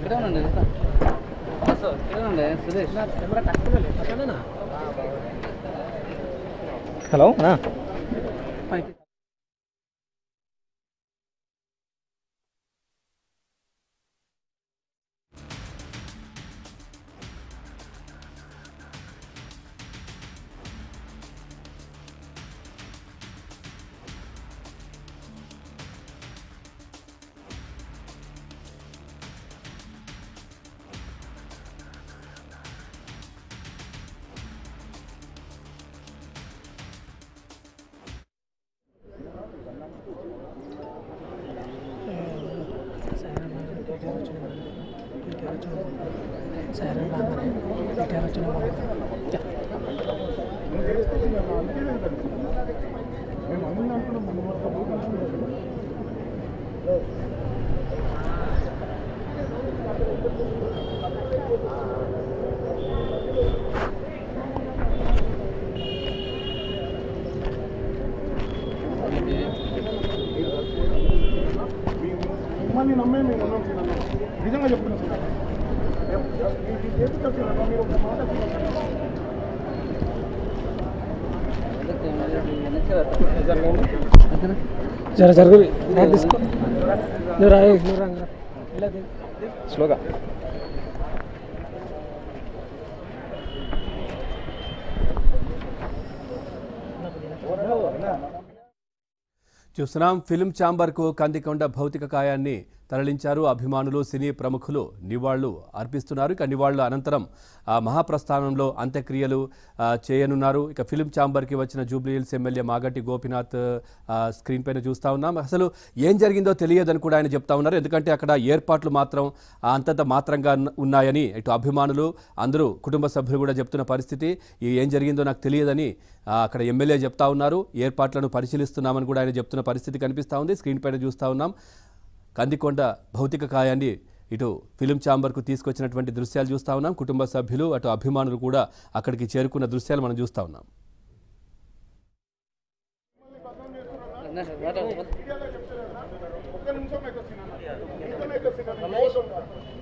ఇక్కడే ఉండండి ఇక్కడే ఉండే సురేష్ హలో మిమ్మల్ని నమ్మే మేము ఉన్నాం సినిమా నిజంగా చెప్తున్నాం సినిమా చేతి తప్పిన మీరు ఒక మాట జర జరుగు తీసుకో నువ్వు రా నువ్వు రా స్లోగా చూస్తున్నాం ఫిల్మ్ ఛాంబర్కు కందికొండ భౌతిక కాయాన్ని తరలించారు అభిమానులు సినీ ప్రముఖులు నివాళులు అర్పిస్తున్నారు ఇక నివాళుల అనంతరం ఆ మహాప్రస్థానంలో అంత్యక్రియలు ఆ, చేయనున్నారు ఇక ఫిల్మ్ ఛాంబర్కి వచ్చిన జూబ్లీహిల్స్ ఎమ్మెల్యే మాగంటి గోపినాథ్ ఆ, స్క్రీన్ పైన చూస్తా ఉన్నాం అసలు ఏం జరిగిందో తెలియదని కూడా ఆయన చెప్తా ఉన్నారు ఎందుకంటే అక్కడ ఏర్పాట్లు మాత్రం ఆ, అంతంత మాత్రంగా ఉన్న- ఉన్నాయని ఇటు అభిమానులు అందరూ కుటుంబ సభ్యులు కూడా చెప్తున్న పరిస్థితి ఈ ఏం జరిగిందో నాకు తెలియదని ఆ, అక్కడ ఎమ్మెల్యే చెప్తా ఉన్నారు ఏర్పాట్లను పరిశీలిస్తున్నామని కూడా ఆయన చెప్తున్న పరిస్థితి కనిపిస్తూ ఉంది స్క్రీన్ పైన చూస్తూ ఉన్నాం కందికొండ భౌతిక కాయాన్ని ఇటు ఫిలిం ఛాంబర్కు తీసుకొచ్చినటువంటి దృశ్యాలు చూస్తూ ఉన్నాం కుటుంబ సభ్యులు అటు అభిమానులు కూడా అక్కడికి చేరుకున్న దృశ్యాలు మనం చూస్తూ ఉన్నాం ఒక్క నిమిషం అయితే సినిమా నిమిషం అయితే సినిమా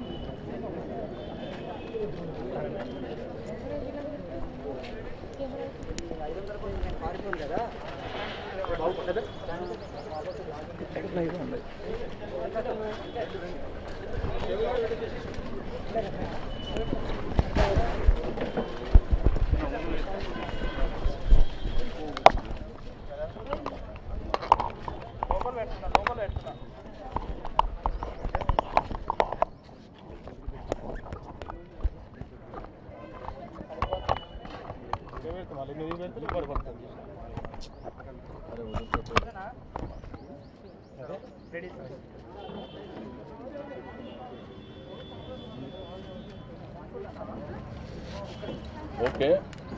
ఓకే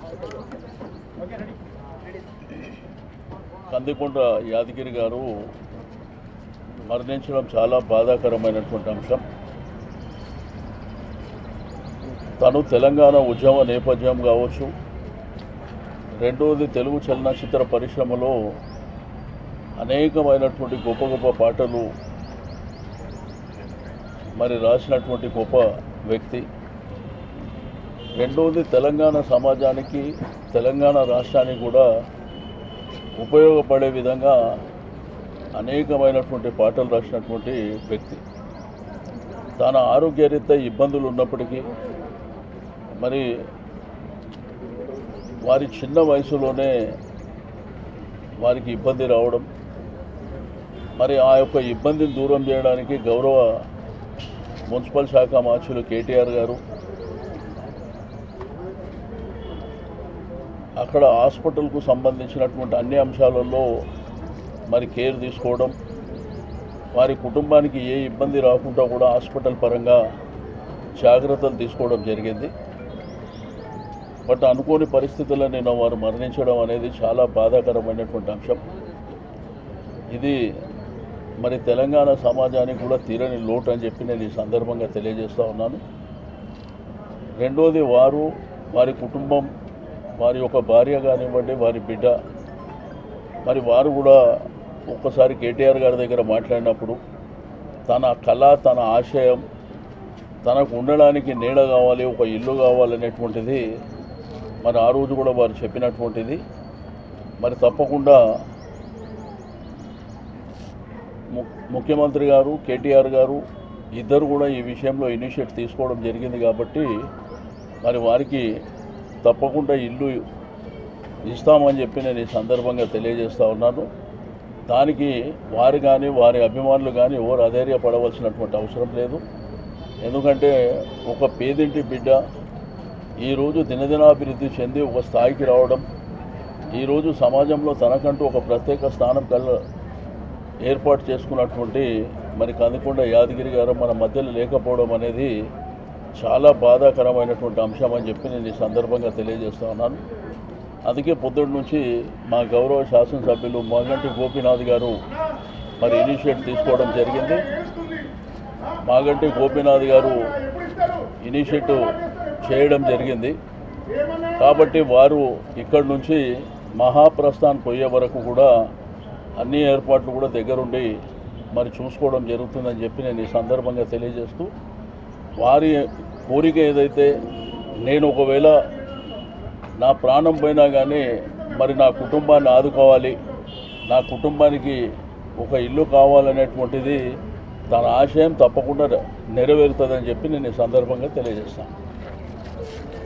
కందికొండ యాదగిరి గారు మరణించడం చాలా బాధాకరమైనటువంటి అంశం తను తెలంగాణ ఉద్యమ నేపథ్యం కావచ్చు రెండవది తెలుగు చలనచిత్ర పరిశ్రమలో అనేకమైనటువంటి గొప్ప గొప్ప పాటలు మరి రాసినటువంటి గొప్ప వ్యక్తి రెండవది తెలంగాణ సమాజానికి తెలంగాణ రాష్ట్రానికి కూడా ఉపయోగపడే విధంగా అనేకమైనటువంటి పాటలు రాసినటువంటి వ్యక్తి తన ఆరోగ్యరీత్యా ఇబ్బందులు ఉన్నప్పటికీ మరి వారి చిన్న వయసులోనే వారికి ఇబ్బంది రావడం మరి ఆ యొక్క ఇబ్బందిని దూరం చేయడానికి గౌరవ మున్సిపల్ శాఖ మార్చులు కేటీఆర్ గారు అక్కడ హాస్పిటల్కు సంబంధించినటువంటి అన్ని అంశాలలో మరి కేర్ తీసుకోవడం వారి కుటుంబానికి ఏ ఇబ్బంది రాకుండా కూడా హాస్పిటల్ పరంగా జాగ్రత్తలు తీసుకోవడం జరిగింది బట్ అనుకోని పరిస్థితుల్లో నేను వారు మరణించడం అనేది చాలా బాధాకరమైనటువంటి అంశం ఇది మరి తెలంగాణ సమాజానికి కూడా తీరని లోటు అని చెప్పి నేను ఈ సందర్భంగా తెలియజేస్తా ఉన్నాను రెండోది వారు వారి కుటుంబం వారి యొక్క భార్య కానివ్వండి వారి బిడ్డ మరి వారు కూడా ఒక్కసారి కేటీఆర్ గారి దగ్గర మాట్లాడినప్పుడు తన కళ తన ఆశయం తనకు ఉండడానికి నీడ కావాలి ఒక ఇల్లు కావాలనేటువంటిది మరి ఆ రోజు కూడా వారు చెప్పినటువంటిది మరి తప్పకుండా ము- ముఖ్యమంత్రి గారు కేటీఆర్ గారు ఇద్దరు కూడా ఈ విషయంలో ఇనిషియేట్ తీసుకోవడం జరిగింది కాబట్టి మరి వారికి తప్పకుండా ఇల్లు ఇస్తామని చెప్పి నేను ఈ సందర్భంగా తెలియజేస్తా ఉన్నాను దానికి వారు కానీ వారి అభిమానులు కానీ ఎవరు అధైర్యపడవలసినటువంటి అవసరం లేదు ఎందుకంటే ఒక పేదింటి బిడ్డ ఈరోజు దినదినాభివృద్ధి చెంది ఒక స్థాయికి రావడం ఈరోజు సమాజంలో తనకంటూ ఒక ప్రత్యేక స్థానం కల ఏర్పాటు చేసుకున్నటువంటి మరి కందికొండ యాదగిరి గారు మన మధ్యలో లేకపోవడం అనేది చాలా బాధాకరమైనటువంటి అంశం అని చెప్పి నేను ఈ సందర్భంగా తెలియజేస్తా ఉన్నాను అందుకే పొద్దున్న నుంచి మా గౌరవ శాసనసభ్యులు మాగంటి గోపీనాథ్ గారు మరి ఇనిషియేట్ తీసుకోవడం జరిగింది మాగంటి గోపీనాథ్ గారు ఇనిషియేటివ్ చేయడం జరిగింది కాబట్టి వారు ఇక్కడి నుంచి మహాప్రస్థాన్ పోయే వరకు కూడా అన్ని ఏర్పాట్లు కూడా దగ్గరుండి మరి చూసుకోవడం జరుగుతుందని చెప్పి నేను ఈ సందర్భంగా తెలియజేస్తూ వారి కోరిక ఏదైతే నేను ఒకవేళ నా ప్రాణం పోయినా కానీ మరి నా కుటుంబాన్ని ఆదుకోవాలి నా కుటుంబానికి ఒక ఇల్లు కావాలనేటువంటిది తన ఆశయం తప్పకుండా నెరవేరుతుందని చెప్పి నేను ఈ సందర్భంగా తెలియజేస్తాను